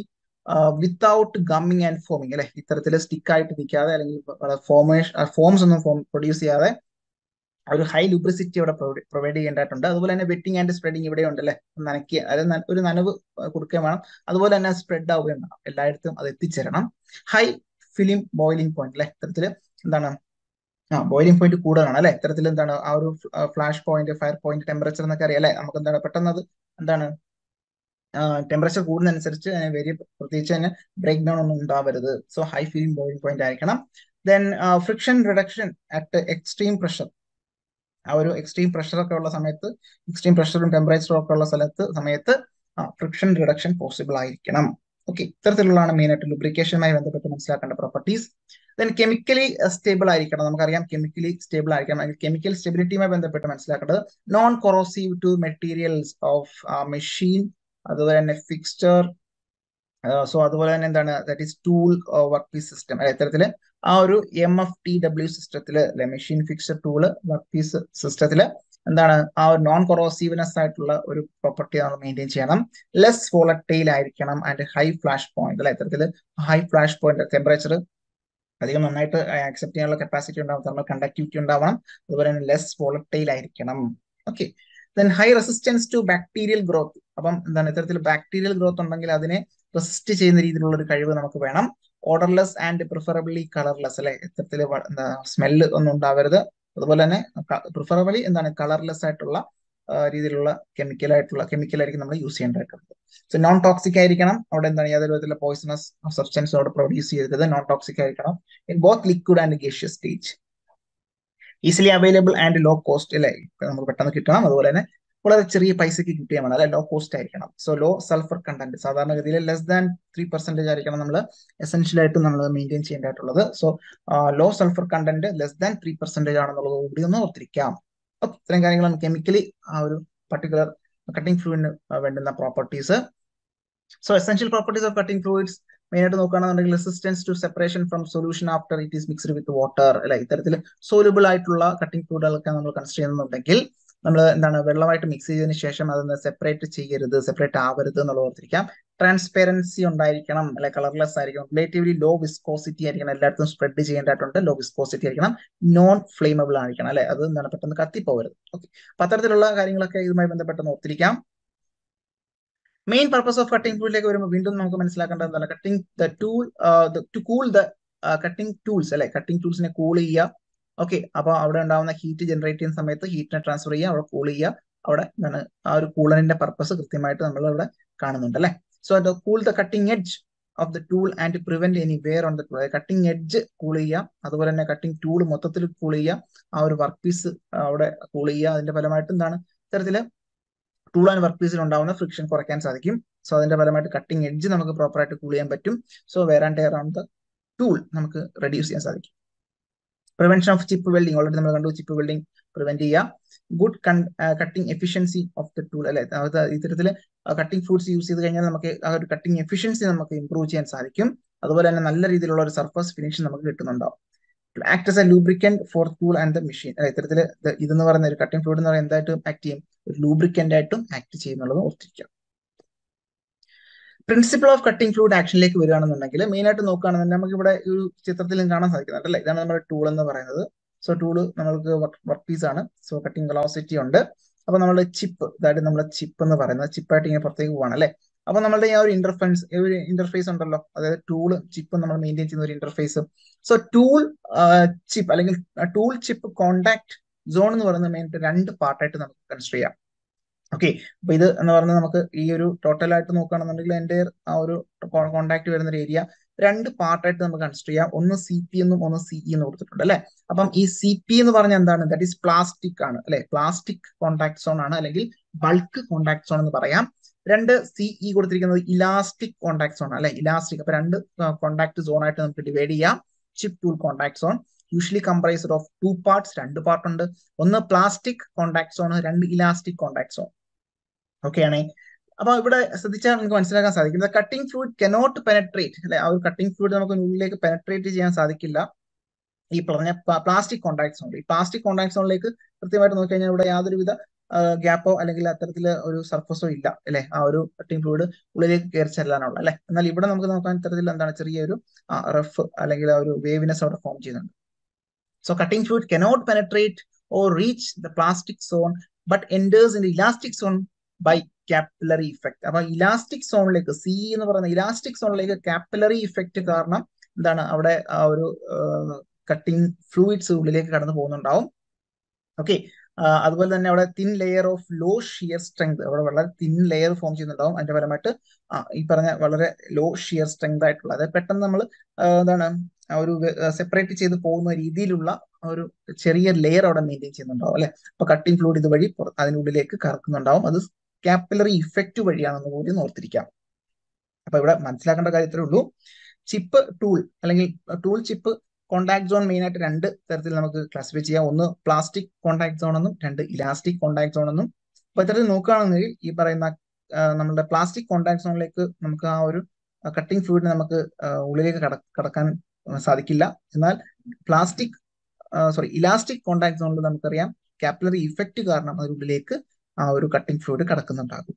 without gumming and foaming അല്ലെ ഇത്തരത്തിൽ സ്റ്റിക്ക് ആയിട്ട് നിൽക്കാതെ അല്ലെങ്കിൽ ഫോമേഷൻ ഫോംസ് ഒന്നും പ്രൊഡ്യൂസ് ചെയ്യാതെ ഒരു ഹൈ ലൂബ്രിസിറ്റി ഇവിടെ പ്രൊവൈഡ് ചെയ്യേണ്ടതായിട്ടുണ്ട് അതുപോലെ തന്നെ വെറ്റിംഗ് ആൻഡ് സ്പ്രെഡിങ് ഇവിടെ ഉണ്ട് അല്ലെ നനയ്ക്കുക അതായത് ഒരു നനവ് കൊടുക്കുകയും വേണം അതുപോലെ തന്നെ സ്പ്രെഡ് ആവുകയും വേണം എല്ലായിടത്തും അത് എത്തിച്ചേരണം ഹൈ ഫിലിം ബോയിലിംഗ് പോയിന്റ് അല്ലെ ഇത്തരത്തിൽ എന്താണ് ആ ബോയിലിംഗ് പോയിന്റ് കൂടുതലാണ് അല്ലെ ഇത്തരത്തിൽ എന്താണ് ആ ഒരു flash point fire point temperature എന്നൊക്കെ അറിയാം അല്ലെ നമുക്ക് എന്താണ് പെട്ടെന്ന് അത് എന്താണ് ടെമ്പറേച്ചർ കൂടുന്നതനുസരിച്ച് വലിയ പ്രത്യേകിച്ച് തന്നെ ബ്രേക്ക് ഡൗൺ ഒന്നും ഉണ്ടാവരുത് so high feeling boiling point ആയിരിക്കണം then friction reduction at extreme pressure ആ ഒരു എക്സ്ട്രീം പ്രഷർ ഒക്കെ ഉള്ള സമയത്ത് എക്സ്ട്രീം പ്രഷറും ടെമ്പറേച്ചറും ഒക്കെ ഉള്ള സ്ഥലത്ത് സമയത്ത് ഫ്രിക്ഷൻ റിഡക്ഷൻ പോസിബിൾ ആയിരിക്കണം ഓക്കെ ഇത്തരത്തിലുള്ളതാണ് മെയിൻ ആയിട്ട് ലുബ്രിക്കേഷനുമായി ബന്ധപ്പെട്ട് മനസ്സിലാക്കേണ്ട പ്രോപ്പർട്ടീസ് ദെൻ കെമിക്കലി സ്റ്റേബിൾ ആയിരിക്കണം നമുക്കറിയാം കെമിക്കലി സ്റ്റേബിൾ ആയിരിക്കണം അല്ലെങ്കിൽ കെമിക്കൽ സ്റ്റെബിലിറ്റിയുമായി ബന്ധപ്പെട്ട് മനസ്സിലാക്കേണ്ടത് non corrosive to materials of machine അതുപോലെ തന്നെ ഫിക്സ്ചർ സോ അതുപോലെ തന്നെ എന്താണ് that is tool work piece system അല്ലെ ഇത്തരത്തില് ആ ഒരു എം എഫ് ടി ഡബ്ല്യു സിസ്റ്റത്തില് അല്ലെ machine fixture tool work piece സിസ്റ്റത്തില് എന്താണ് ആ ഒരു നോൺ കൊറോസീവ്നെസ് ആയിട്ടുള്ള ഒരു പ്രോപ്പർട്ടി നമ്മൾ മെയിൻറ്റെയിൻ ചെയ്യണം ലെസ് വോളറ്റൈൽ ആയിരിക്കണം ആൻഡ് ഹൈ ഫ്ലാഷ് പോയിന്റ് അല്ലെ ഇത്തരത്തിൽ ഹൈ ഫ്ലാഷ് പോയിന്റ് ടെമ്പറേച്ചർ അധികം നന്നായിട്ട് അക്സെപ്റ്റ് ചെയ്യാനുള്ള കപ്പാസിറ്റി ഉണ്ടാവും തെർമൽ കണ്ടക്ടിവിറ്റി ഉണ്ടാവണം അതുപോലെ തന്നെ ലെസ് വോളറ്റൈൽ ആയിരിക്കണം okay then high resistance to bacterial growth അപ്പം എന്താണ് ഇത്തരത്തിൽ ബാക്ടീരിയൽ ഗ്രോത്ത് ഉണ്ടെങ്കിൽ അതിനെ റെസിസ്റ്റ് ചെയ്യുന്ന രീതിയിലുള്ള ഒരു കഴിവ് നമുക്ക് വേണം ഓർഡർലെസ് ആൻഡ് പ്രിഫറബിളി കളർലെസ് അല്ലെ ഇത്തരത്തിൽ എന്താ സ്മെല്ല് ഒന്നും ഉണ്ടാവരുത് അതുപോലെ തന്നെ പ്രിഫറബിളി എന്താണ് കളർലെസ് ആയിട്ടുള്ള രീതിയിലുള്ള കെമിക്കൽ ആയിട്ടുള്ള കെമിക്കൽ ആയിരിക്കും നമ്മൾ യൂസ് ചെയ്യേണ്ടതായിട്ടുള്ളത് സോ നോൺ ടോക്സിക് ആയിരിക്കണം അവിടെ എന്താണ് യാതൊരു വിധത്തിലുള്ള പോയിസണസ് സബ്സ്റ്റൻസ് അവിടെ പ്രൊഡ്യൂസ് ചെയ്യരുത് നോൺ ടോക്സിക് ആയിരിക്കണം in both liquid and gaseous stage easily available and low cost അല്ലെ നമുക്ക് പെട്ടെന്ന് കിട്ടണം അതുപോലെ തന്നെ വളരെ ചെറിയ പൈസക്ക് കിട്ടിയാൽ വേണം അല്ലെ ലോ കോസ്റ്റ് ആയിരിക്കണം സോ ലോ സൾഫർ കണ്ടന്റ് സാധാരണഗതിയിൽ ലെസ് ദാൻ ത്രീ പെർസെന്റേജ് ആയിരിക്കണം നമ്മൾ എസെൻഷ്യൽ ആയിട്ട് നമ്മൾ മെയിൻറ്റെയിൻ ചെയ്യേണ്ടതായിട്ടുള്ളത് so low sulphur content less than three percentage ആണെന്നുള്ളത് കൂടി ഒന്ന് ഓർത്തിരിക്കാം ഓക്കെ ഇത്രയും കാര്യങ്ങളാണ് കെമിക്കലി ആ ഒരു പർട്ടിക്കുലർ കട്ടിംഗ് ഫ്ലൂയിഡിന് വേണ്ടുന്ന properties so essential properties of cutting fluids main ആയിട്ട് നോക്കുകയാണെന്നുണ്ടെങ്കിൽ resistance to separation from solution after it is mixed with water അല്ലെ ഇത്തരത്തിൽ സോലുബിൾ ആയിട്ടുള്ള കട്ടിംഗ് ഫ്ലൂയിഡുകളൊക്കെ നമ്മൾ കൺസിഡർ ചെയ്യുന്നുണ്ടെങ്കിൽ നമ്മൾ എന്താണ് വെള്ളമായിട്ട് മിക്സ് ചെയ്തതിന് ശേഷം അതൊന്ന് സെപ്പറേറ്റ് ചെയ്യരുത് സെപ്പറേറ്റ് ആവരുത് എന്നുള്ളത് ഓർത്തിരിക്കാം ട്രാൻസ്പെറൻസി ഉണ്ടായിരിക്കണം അല്ലെ കളർലെസ് ആയിരിക്കണം റിലേറ്റീവ്ലി ലോ വിസ്കോസിറ്റി ആയിരിക്കണം എല്ലായിടത്തും സ്പ്രെഡ് ചെയ്യേണ്ടതായിട്ടുണ്ട് ലോ വിസ്കോസിറ്റി ആയിരിക്കണം നോൺ ഫ്ലെയിമബിൾ ആയിരിക്കണം അല്ലെ അത് എന്താണ് പെട്ടെന്ന് കത്തിപ്പോകരുത് ഓക്കെ അപ്പൊ അത്തരത്തിലുള്ള കാര്യങ്ങളൊക്കെ ഇതുമായി ബന്ധപ്പെട്ട് ഓർത്തിരിക്കാം മെയിൻ പർപ്പസ് ഓഫ് കട്ടിംഗ് ഫ്ലൂയിഡിലേക്ക് വരുമ്പോൾ വീണ്ടും നമുക്ക് മനസ്സിലാക്കേണ്ടത് എന്താണ് cutting the tool to cool the cutting tools അല്ലെ കട്ടിംഗ് ടൂൾസിനെ കൂൾ ചെയ്യുക ഓക്കെ അപ്പൊ അവിടെ ഉണ്ടാവുന്ന ഹീറ്റ് ജനറേറ്റ് ചെയ്യുന്ന സമയത്ത് ഹീറ്റിനെ ട്രാൻസ്ഫർ ചെയ്യുക അവിടെ കൂൾ ചെയ്യുക അവിടെ എന്താണ് ആ ഒരു കൂളറിന്റെ പർപ്പസ് കൃത്യമായിട്ട് നമ്മൾ ഇവിടെ കാണുന്നുണ്ട് അല്ലെ so the cool the cutting edge of the tool and prevent any wear on the tool cutting edge cool ചെയ്യുക അതുപോലെ തന്നെ കട്ടിംഗ് ടൂൾ മൊത്തത്തിൽ കൂൾ ചെയ്യുക ആ ഒരു വർക്ക് പീസ് അവിടെ കൂൾ ചെയ്യുക അതിന്റെ ഫലമായിട്ട് എന്താണ് ഇത്തരത്തില് ടൂൾ ആൻഡ് വർക്ക് പീസിൽ ഉണ്ടാവുന്ന ഫ്രിക്ഷൻ കുറയ്ക്കാൻ സാധിക്കും സോ അതിന്റെ ഫലമായിട്ട് കട്ടിംഗ് എഡ്ജ് നമുക്ക് പ്രോപ്പറായിട്ട് കൂൾ ചെയ്യാൻ പറ്റും so wear and tear on the tool നമുക്ക് റെഡ്യൂസ് ചെയ്യാൻ സാധിക്കും prevention of chip welding already നമ്മൾ കണ്ടു ചിപ്പ് വെൽഡിങ് പ്രിവെന്റ് ചെയ്യുക good cutting efficiency of the tool അല്ലെ ഇത്തരത്തിൽ കട്ടിംഗ് ഫ്രൂട്ട്സ് യൂസ് ചെയ്ത് കഴിഞ്ഞാൽ നമുക്ക് ആ ഒരു കട്ടിംഗ് എഫിഷ്യൻസി നമുക്ക് ഇംപ്രൂവ് ചെയ്യാൻ സാധിക്കും അതുപോലെ തന്നെ നല്ല രീതിയിലുള്ള ഒരു സർഫസ് ഫിനിഷ് നമുക്ക് കിട്ടുന്നുണ്ടാവും act as a lubricant for tool and the machine ഇത്തരത്തിൽ ഇതെന്ന് പറയുന്ന ഒരു കട്ടിംഗ് ഫ്ലൂയിഡ് എന്ന് പറയുന്നത് എന്തായിട്ടും ആക്ട് ചെയ്യും ഒരു ലൂബ്രിക്കന്റ് ആയിട്ടും ആക്ട് ചെയ്യുന്നുള്ളത് ഓർത്തിരിക്കുക പ്രിൻസിപ്പിൾ ഓഫ് കട്ടിംഗ് ഫ്ലൂയിഡ് ആക്ഷനിലേക്ക് വരികയാണെന്നുണ്ടെങ്കിൽ മെയിൻ ആയിട്ട് നോക്കുകയാണെന്നുണ്ടെങ്കിൽ നമുക്ക് ഇവിടെ ഒരു ചിത്രത്തിലും കാണാൻ സാധിക്കുന്നുണ്ട് അല്ലേ ഇതാണ് നമ്മുടെ ടൂൾ എന്ന് പറയുന്നത് സോ ടൂള് നമ്മൾക്ക് വർക്ക് പീസ് ആണ് സോ കട്ടിംഗ് വെലോസിറ്റി ഉണ്ട് അപ്പൊ നമ്മുടെ ചിപ്പ് അതായത് നമ്മുടെ ചിപ്പ് എന്ന് പറയുന്നത് ചിപ്പായിട്ട് ഇങ്ങനെ പുറത്തേക്ക് പോവാണ് അല്ലെ അപ്പൊ നമ്മളുടെ ആ ഒരു ഇന്റർഫേസ് ഒരു ഇന്റർഫേസ് ഉണ്ടല്ലോ അതായത് ടൂള് ചിപ്പ് നമ്മൾ മെയിൻറ്റെയിൻ ചെയ്യുന്ന ഒരു ഇന്റർഫേസ് സോ ടൂൾ ചിപ്പ് അല്ലെങ്കിൽ ടൂൾ ചിപ്പ് കോണ്ടാക്ട് സോൺ എന്ന് പറയുന്നത് മെയിൻ രണ്ട് പാർട്ടായിട്ട് നമുക്ക് കൺസിഡർ ചെയ്യാം ഓക്കെ അപ്പൊ ഇത് എന്ന് പറഞ്ഞാൽ നമുക്ക് ഈ ഒരു ടോട്ടൽ ആയിട്ട് നോക്കുകയാണെന്നുണ്ടെങ്കിൽ എൻ്റെ ആ ഒരു കോണ്ടാക്ട് വരുന്ന ഒരു ഏരിയ രണ്ട് പാർട്ടായിട്ട് നമുക്ക് കൺസിഡർ ചെയ്യാം ഒന്ന് സി പി എന്നും ഒന്ന് സി ഇ എന്ന് കൊടുത്തിട്ടുണ്ട് അല്ലെ അപ്പം ഈ സി പി എന്ന് പറഞ്ഞാൽ എന്താണ് ദാറ്റ് ഈസ് പ്ലാസ്റ്റിക് ആണ് അല്ലെ പ്ലാസ്റ്റിക് കോണ്ടാക്ട് സോൺ ആണ് അല്ലെങ്കിൽ ബൾക്ക് കോണ്ടാക്ട് സോൺ എന്ന് പറയാം രണ്ട് സി ഇ കൊടുത്തിരിക്കുന്നത് ഇലാസ്റ്റിക് കോണ്ടാക്ട് സോൺ അല്ലെ ഇലാസ്റ്റിക് അപ്പൊ രണ്ട് കോണ്ടാക്ട് സോൺ ആയിട്ട് നമുക്ക് ഡിവൈഡ് ചെയ്യാം chip tool contact zone usually comprised of two parts രണ്ട് പാർട്ട് ഉണ്ട് ഒന്ന് പ്ലാസ്റ്റിക് കോണ്ടാക്ട് സോൺ രണ്ട് ഇലാസ്റ്റിക് കോണ്ടാക്ട് സോൺ ഓക്കെ ആണേ അപ്പൊ ഇവിടെ ശ്രദ്ധിച്ചാൽ നമുക്ക് മനസ്സിലാക്കാൻ സാധിക്കും കട്ടിംഗ് ഫ്ലൂയിഡ് കനോട്ട് പെനട്രേറ്റ് അല്ലെ ആ ഒരു കട്ടിംഗ് ഫ്ലൂയിഡ് നമുക്ക് ഉള്ളിലേക്ക് പെനട്രേറ്റ് ചെയ്യാൻ സാധിക്കില്ല ഈ പറഞ്ഞ പ്ലാസ്റ്റിക് കോണ്ടാക്ട് സോൺ ഈ പ്ലാസ്റ്റിക് കോണ്ടാക്ട് സോണിലേക്ക് കൃത്യമായിട്ട് നോക്കി കഴിഞ്ഞാൽ ഇവിടെ യാതൊരുവിധ ഗ്യാപ്പോ അല്ലെങ്കിൽ അത്തരത്തിൽ ഒരു സർഫസോ ഇല്ല അല്ലെ ആ ഒരു കട്ടിംഗ് ഫ്ലൂയിഡ് ഉള്ളിലേക്ക് കയറി ചെല്ലാനുള്ള അല്ലെ എന്നാൽ ഇവിടെ നമുക്ക് നോക്കാൻ ഇത്തരത്തിൽ എന്താണ് ചെറിയൊരു റഫ് അല്ലെങ്കിൽ ആ ഒരു വേവിനെസ് അവിടെ ഫോം ചെയ്യുന്നുണ്ട് so cutting fluid cannot penetrate or reach the plastic zone but enters in elastic zone by capillary effect അപ്പൊ ഇലാസ്റ്റിക് സോണിലേക്ക് സി എന്ന് പറയുന്ന ഇലാസ്റ്റിക് സോണിലേക്ക് കാപ്പിലറി ഇഫക്റ്റ് കാരണം എന്താണ് അവിടെ ആ ഒരു കട്ടിംഗ് ഫ്ലൂയിഡ്സ് ഉള്ളിലേക്ക് കടന്നു പോകുന്നുണ്ടാവും ഓക്കെ അതുപോലെ തന്നെ അവിടെ thin layer of low shear strength അവിടെ വളരെ തിൻ ലെയർ ഫോം ചെയ്യുന്നുണ്ടാവും അതിന്റെ പരമായിട്ട് ഈ പറഞ്ഞ വളരെ ലോ ഷിയർ സ്ട്രെങ്ത് ആയിട്ടുള്ള അതായത് പെട്ടെന്ന് നമ്മൾ എന്താണ് ആ ഒരു സെപ്പറേറ്റ് ചെയ്ത് പോകുന്ന രീതിയിലുള്ള ഒരു ചെറിയ ലെയർ അവിടെ മെയിൻറ്റെയിൻ ചെയ്യുന്നുണ്ടാവും അല്ലെ അപ്പൊ കട്ടിംഗ് ഫ്ലൂയിഡ് ഇതുവഴി അതിനുള്ളിലേക്ക് കറക്കുന്നുണ്ടാവും അത് കാപ്പിലറി ഇഫക്റ്റ് വഴിയാണെന്ന് കൂടി ഓർത്തിരിക്കാം അപ്പൊ ഇവിടെ മനസ്സിലാക്കേണ്ട കാര്യത്തിലേ ഉള്ളൂ ചിപ്പ് ടൂൾ അല്ലെങ്കിൽ tool chip contact zone main ആയിട്ട് രണ്ട് തരത്തിൽ നമുക്ക് ക്ലാസിഫൈ ചെയ്യാം ഒന്ന് പ്ലാസ്റ്റിക് കോണ്ടാക്ട് സോൺ എന്നും രണ്ട് ഇലാസ്റ്റിക് കോണ്ടാക്ട് സോൺ എന്നും അപ്പൊ ഇത്തരത്തിൽ നോക്കുകയാണെങ്കിൽ ഈ പറയുന്ന നമ്മുടെ പ്ലാസ്റ്റിക് കോണ്ടാക്ട് സോണിലേക്ക് നമുക്ക് ആ ഒരു കട്ടിംഗ് ഫ്ലൂയിഡ് നമുക്ക് ഉള്ളിലേക്ക് കടക്കാൻ സാധിക്കില്ല എന്നാൽ പ്ലാസ്റ്റിക് സോറി ഇലാസ്റ്റിക് കോണ്ടാക്ട് സോണിൽ നമുക്കറിയാം കാപ്പിലറി ഇഫക്റ്റ് കാരണം അതിനുള്ളിലേക്ക് ആ ഒരു കട്ടിംഗ് ഫ്ലൂയിഡ് കടക്കുന്നുണ്ടാകും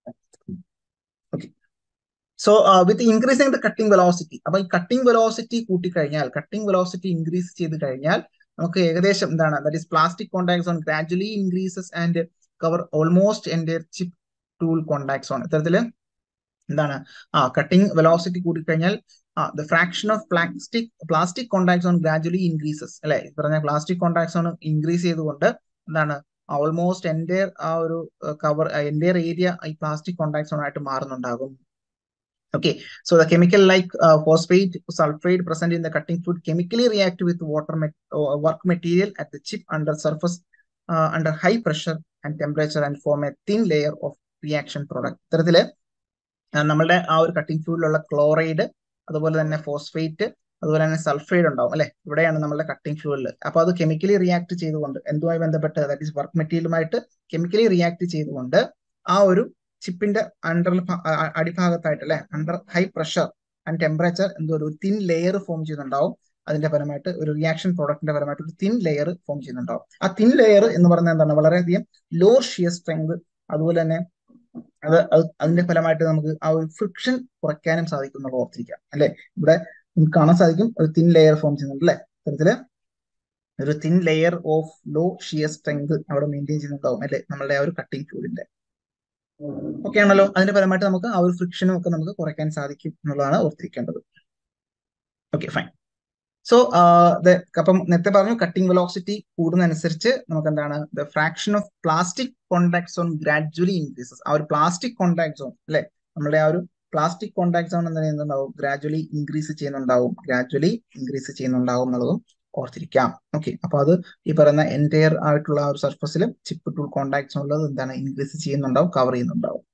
okay so with increasing the cutting velocity അപ്പൊ ഈ കട്ടിംഗ് വെലോസിറ്റി കൂട്ടിക്കഴിഞ്ഞാൽ കട്ടിംഗ് വെലോസിറ്റി ഇൻക്രീസ് ചെയ്ത് കഴിഞ്ഞാൽ നമുക്ക് ഏകദേശം എന്താണ് that is plastic contact zone gradually increases and cover almost എൻ്റെ ചിപ്പ് ടൂൾ കോണ്ടാക്ട് സോൺ ഇത്തരത്തില് എന്താണ് ആ കട്ടിംഗ് വെലോസിറ്റി കൂടിക്കഴിഞ്ഞാൽ ആ the fraction of plastic plastic contact zone gradually increases അല്ലെ പറഞ്ഞ പ്ലാസ്റ്റിക് കോണ്ടാക്ട് സോൺ ഇൻക്രീസ് ചെയ്തുകൊണ്ട് എന്താണ് ഓൾമോസ്റ്റ് എൻ്റെ ആ ഒരു കവർ എൻ്റെ ഏരിയ ഈ പ്ലാസ്റ്റിക് കോണ്ടാക്ട് സോൺ ആയിട്ട് മാറുന്നുണ്ടാകും Okay, so the chemical like uh, phosphate, sulfate present in the cutting fluid chemically react with water met uh, work material at the chip under surface uh, under high pressure and temperature and form a thin layer of reaction product. ഇത്തരത്തില് നമ്മളുടെ ആ ഒരു cutting ഫ്ലൂയിലുള്ള chloride അതുപോലെ തന്നെ phosphate അതുപോലെ തന്നെ sulphide ഉണ്ടാവും അല്ലെ ഇവിടെയാണ് നമ്മുടെ കട്ടിംഗ് ഫ്ലൂയില് അപ്പൊ അത് കെമിക്കലി റിയാക്ട് ചെയ്തുകൊണ്ട് എന്തുമായി ബന്ധപ്പെട്ട് ദാറ്റ് ഈസ് വർക്ക് മെറ്റീരിയലുമായിട്ട് കെമിക്കലി റിയാക്ട് ചെയ്തുകൊണ്ട് ആ ഒരു ചിപ്പിന്റെ അണ്ടർ അടിഭാഗത്തായിട്ട് അല്ലെ under high pressure and temperature എന്തോ ഒരു തിൻ ലെയർ ഫോം ചെയ്യുന്നുണ്ടാവും അതിന്റെ പരമായിട്ട് ഒരു റിയാക്ഷൻ പ്രോഡക്റ്റിന്റെ പരമായിട്ട് ഒരു തിൻ ലെയർ ഫോം ചെയ്യുന്നുണ്ടാവും ആ തിൻ ലെയർ എന്ന് പറഞ്ഞാൽ എന്താണ് വളരെയധികം ലോ ഷിയർ സ്ട്രെങ്ത് അതുപോലെ തന്നെ അത് അതിന്റെ ഫലമായിട്ട് നമുക്ക് ആ ഒരു ഫ്രിക്ഷൻ കുറയ്ക്കാനും സാധിക്കും എന്നുള്ള ഓർത്തിരിക്കാം അല്ലെ ഇവിടെ നമുക്ക് കാണാൻ സാധിക്കും ഒരു തിൻ ലെയർ ഫോം ചെയ്യുന്നുണ്ട് അല്ലെ ഇത്തരത്തില് ഒരു thin layer of low shear strength അവിടെ മെയിൻറ്റെയിൻ ചെയ്യുന്നുണ്ടാവും അല്ലെ നമ്മളുടെ ആ ഒരു കട്ടിംഗ് ഫ്ലൂയിഡിന്റെ ഓക്കെ ആണല്ലോ അതിന്റെ പരമായിട്ട് നമുക്ക് ആ ഒരു ഫ്രിക്ഷനും ഒക്കെ നമുക്ക് കുറയ്ക്കാൻ സാധിക്കും എന്നുള്ളതാണ് ഓർത്തിരിക്കേണ്ടത് ഓക്കെ ഫൈൻ സോ അപ്പം നേരത്തെ പറഞ്ഞു കട്ടിംഗ് വെലോസിറ്റി കൂടുന്നതനുസരിച്ച് നമുക്ക് എന്താണ് the fraction of plastic contact zone gradually increases ആ ഒരു പ്ലാസ്റ്റിക് കോണ്ടാക്ട് സോൺ അല്ലെ നമ്മുടെ ആ ഒരു പ്ലാസ്റ്റിക് കോണ്ടാക്ട് സോൺ എന്ന് എന്തുണ്ടാവും ഗ്രാജുവലി ഇൻക്രീസ് ചെയ്യുന്നുണ്ടാവും ഗ്രാജുവലി ഇൻക്രീസ് ചെയ്യുന്നുണ്ടാവും എന്നുള്ളതും ഓർത്തിരിക്കാം ഓക്കെ അപ്പൊ അത് ഈ പറയുന്ന എൻറ്റയർ ആയിട്ടുള്ള ആ ഒരു സർഫസിലും ചിപ്പ് ടൂൾ കോണ്ടാക്ട്സ് ഉള്ളത് എന്താണ് ഇൻക്രീസ് ചെയ്യുന്നുണ്ടാവും കവർ ചെയ്യുന്നുണ്ടാവും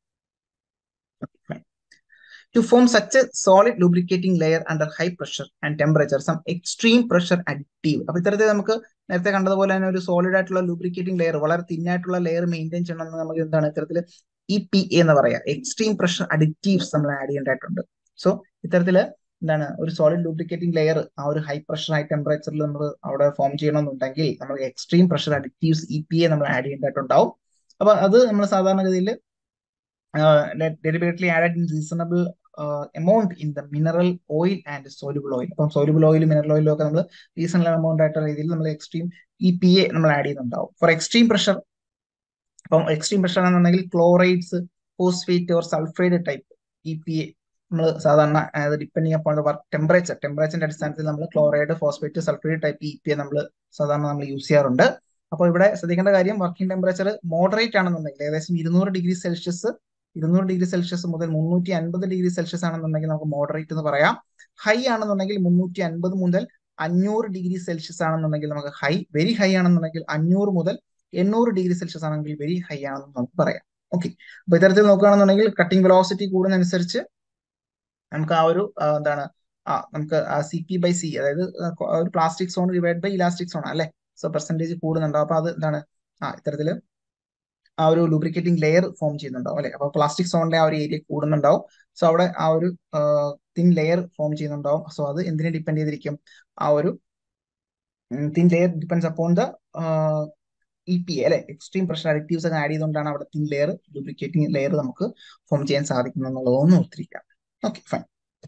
To form such a solid lubricating layer under high pressure and temperature, some extreme pressure additive. അപ്പൊ ഇത്തരത്തിൽ നമുക്ക് നേരത്തെ കണ്ടതുപോലെ തന്നെ ഒരു സോളിഡ് ആയിട്ടുള്ള ലൂബ്രിക്കേറ്റിംഗ് ലെയർ വളരെ തിന്നായിട്ടുള്ള ലെയർ മെയിൻറ്റെയിൻ ചെയ്യണമെന്ന് നമുക്ക് എന്താണ് ഇത്തരത്തിൽ ഇ പി എ എന്ന് പറയാം എക്സ്ട്രീം പ്രഷർ അഡിറ്റീവ്സ് നമ്മൾ ആഡ് ചെയ്യേണ്ടതായിട്ടുണ്ട് സോ ഇത്തരത്തില് എന്താണ് ഒരു സോളിഡ് ലൂബ്രിക്കേറ്റിംഗ് ലെയർ ആ ഒരു ഹൈ പ്രഷർ ഹൈ ടെമ്പറേച്ചറിൽ നമ്മൾ അവിടെ ഫോം ചെയ്യണമെന്നുണ്ടെങ്കിൽ നമ്മൾ extreme pressure additives E P A നമ്മൾ ആഡ് ചെയ്യേണ്ടതായിട്ടുണ്ടാവും അപ്പൊ അത് നമ്മൾ സാധാരണഗതിയിൽ deliberately added in reasonable amount in the mineral oil and soluble oil അപ്പം സോലുബിൾ ഓയിലും മിനറൽ ഓയിലും ഒക്കെ നമ്മൾ റീസണബിൾ എമൗണ്ട് ആയിട്ടുള്ള രീതിയിൽ നമ്മൾ എക്സ്ട്രീം ഇ പി എ നമ്മൾ ആഡ് ചെയ്യുന്നുണ്ടാവും ഫോർ എക്സ്ട്രീം പ്രഷർ അപ്പം എക്സ്ട്രീം പ്രഷർ ആണെന്നുണ്ടെങ്കിൽ chlorides phosphate or sulphide type E P A നമ്മൾ സാധാരണ ഡിപ്പെൻഡിങ് അപ്പോൾ വർക്ക് ടെമ്പറേച്ചർ ടെമ്പറേച്ചറിന്റെ അടിസ്ഥാനത്തിൽ നമ്മൾ chloride phosphate sulphide type E P A നമ്മൾ സാധാരണ നമ്മൾ യൂസ് ചെയ്യാറുണ്ട് അപ്പോൾ ഇവിടെ ശ്രദ്ധിക്കേണ്ട കാര്യം വർക്കിംഗ് ടെമ്പറേച്ചർ മോഡറേറ്റ് ആണെന്നുണ്ടെങ്കിൽ ഏകദേശം ഇരുന്നൂറ് ഡിഗ്രി സെൽഷ്യസ് ഇരുന്നൂറ് ഡിഗ്രി സെൽഷ്യസ് മുതൽ മുന്നൂറ്റി അൻപത് ഡിഗ്രി സെൽഷ്യസ് ആണെന്നുണ്ടെങ്കിൽ നമുക്ക് മോഡറേറ്റ് എന്ന് പറയാം ഹൈ ആണെന്നുണ്ടെങ്കിൽ മുന്നൂറ്റി അൻപത് മുതൽ അഞ്ഞൂറ് ഡിഗ്രി സെൽഷ്യസ് ആണെന്നുണ്ടെങ്കിൽ നമുക്ക് ഹൈ വെരി ഹൈ ആണെന്നുണ്ടെങ്കിൽ അഞ്ഞൂറ് മുതൽ എണ്ണൂറ് ഡിഗ്രി സെൽഷ്യസ് ആണെങ്കിൽ വെരി ഹൈ ആണെന്ന് നമുക്ക് പറയാം ഓക്കെ അപ്പൊ ഇത്തരത്തിൽ നോക്കുകയാണെന്നുണ്ടെങ്കിൽ കട്ടിംഗ് വെലോസിറ്റി കൂടുന്നതനുസരിച്ച് നമുക്ക് ആ ഒരു എന്താണ് ആ നമുക്ക് സി പി ബൈ സി അതായത് ഒരു plastic zone divide by elastic zone അല്ലെ സോ പെർസെന്റേജ് കൂടുന്നുണ്ടാവും അപ്പൊ അത് എന്താണ് ആ ഇത്തരത്തില് ആ ഒരു ലൂബ്രിക്കേറ്റിംഗ് ലെയർ ഫോം ചെയ്യുന്നുണ്ടാവും അല്ലെ അപ്പൊ പ്ലാസ്റ്റിക് സോണിന്റെ ആ ഒരു ഏരിയ കൂടുന്നുണ്ടാവും സോ അവിടെ ആ ഒരു തിൻ ലെയർ ഫോം ചെയ്യുന്നുണ്ടാവും സോ അത് എന്തിനെ ഡിപ്പെൻഡ് ചെയ്തിരിക്കും ആ ഒരു thin layer depends upon the E P A അല്ലെ എക്സ്ട്രീം പ്രഷർ അഡിറ്റീവ്സ് ഒക്കെ ആഡ് ചെയ്തുകൊണ്ടാണ് അവിടെ തിൻ ലെയർ ലൂബ്രിക്കേറ്റിംഗ് ലെയർ നമുക്ക് ഫോം ചെയ്യാൻ സാധിക്കുന്നത് എന്നുള്ളതൊന്നും ഓർത്തിരിക്കാം ഓക്കെ ഫൈൻ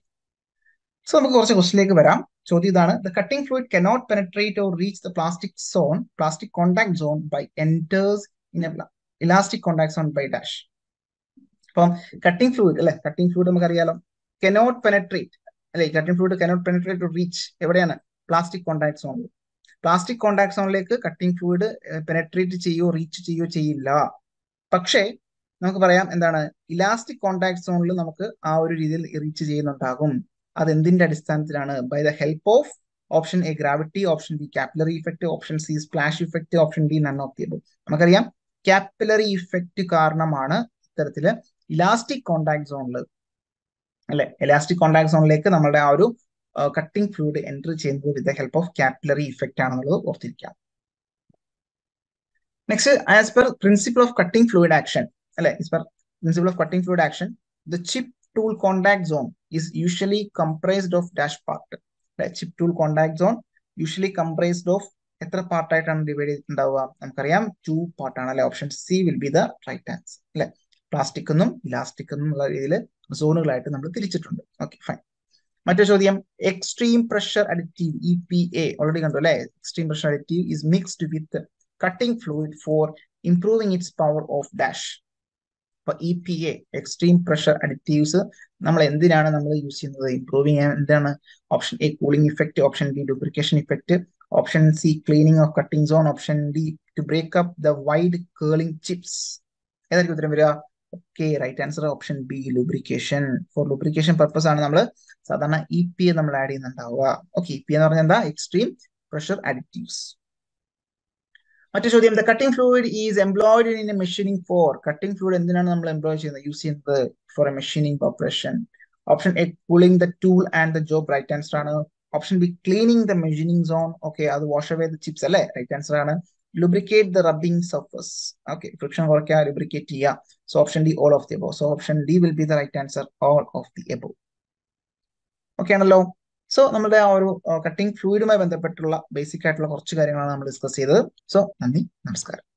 സോ നമുക്ക് കുറച്ച് ക്വസ്റ്റിലേക്ക് വരാം ചോദ്യം ഇതാണ് the cutting fluid cannot penetrate or reach the plastic zone plastic contact zone by enters in a elastic contact zone by dash അപ്പം കട്ടിംഗ് ഫ്ലൂയിഡ് അല്ലെ കട്ടിംഗ് ഫ്ലൂയിഡ് നമുക്കറിയാലോ കനോട്ട് പെനട്രേറ്റ് അല്ലെ cutting fluid cannot penetrate or reach എവിടെയാണ് plastic contact സോണിൽ plastic contact സോണിലേക്ക് cutting fluid penetrate ചെയ്യോ reach ചെയ്യോ ചെയ്യില്ല പക്ഷേ നമുക്ക് പറയാം എന്താണ് ഇലാസ്റ്റിക് കോണ്ടാക്ട് സോണിൽ നമുക്ക് ആ ഒരു രീതിയിൽ റീച്ച് ചെയ്യുന്നുണ്ടാകും അത് എന്തിന്റെ അടിസ്ഥാനത്തിലാണ് by the help of option A gravity option B capillary effect option C splash effect option D none of the above നമുക്കറിയാം കാപ്പിലറി ഇഫക്റ്റ് കാരണമാണ് ഇത്തരത്തില് ഇലാസ്റ്റിക് കോണ്ടാക്ട് സോണിൽ അല്ലെ ഇലാസ്റ്റിക് കോണ്ടാക്ട് സോണിലേക്ക് നമ്മുടെ ആ ഒരു കട്ടിംഗ് ഫ്ലൂയിഡ് എൻട്രി ചെയ്യുന്നത് with the help of capillary effect ആണെന്നുള്ളത് ഓർത്തിരിക്കാം next as per principle of cutting fluid action അല്ലെ as per principle of cutting fluid action the chip tool contact zone is usually comprised of dash part. Chip tool contact zone usually comprised of എത്ര പാർട്ടായിട്ടാണ് divide ചെയ്തിട്ടുണ്ടാവുക നമുക്കറിയാം two പാർട്ടാണ് അല്ലെ option C will be the right answer അല്ലെ plastic എന്നും elastic എന്നും ഉള്ള രീതിയിൽ സോണുകളായിട്ട് നമ്മൾ തിരിച്ചിട്ടുണ്ട് ഓക്കെ ഫൈൻ മറ്റൊരു ചോദ്യം extreme pressure additive E P A already കണ്ടു അല്ലെ extreme pressure additive is mixed with cutting fluid for improving its power of dash അപ്പൊ E P A extreme pressure additives നമ്മൾ എന്തിനാണ് നമ്മൾ യൂസ് ചെയ്യുന്നത് ഇംപ്രൂവ് ചെയ്യാൻ എന്താണ് option A cooling effect option B lubrication effect option C cleaning of cutting zone option D to break up the wide curling chips ഏതായിരിക്കും ഉത്തരം വരിക okay right answer option B lubrication for lubrication purpose ആണ് നമ്മൾ സാധാരണ E P A നമ്മൾ ആഡ് ചെയ്യുന്നുണ്ടാവുക okay E P എന്ന് പറഞ്ഞാൽ എന്താ എക്സ്ട്രീം പ്രഷർ അഡിറ്റീവ്സ് മറ്റു ചോദ്യം the cutting fluid is employed in a machining for cutting fluid എന്തിനാണ് നമ്മൾ എംപ്ലോയ് ചെയ്യുന്നത് യൂസ് ചെയ്യുന്നത് for a machining operation option A cooling the tool and the job right answer ആണ് option B cleaning the machining zone okay അത് wash away the chips അല്ലേ right answer ആണ് lubricate the rubbing surface. Okay, friction കുറയ്ക്കുക lubricate ചെയ്യുക. So option D, all of the above. So option D will be the right answer, all of the above. Okay ആണല്ലോ so നമ്മുടെ ആ ഒരു cutting ഫ്ലൂയിഡുമായി ബന്ധപ്പെട്ടുള്ള basic ആയിട്ടുള്ള കുറച്ച് കാര്യങ്ങളാണ് നമ്മൾ ഡിസ്കസ് ചെയ്തത് സോ നന്ദി നമസ്കാരം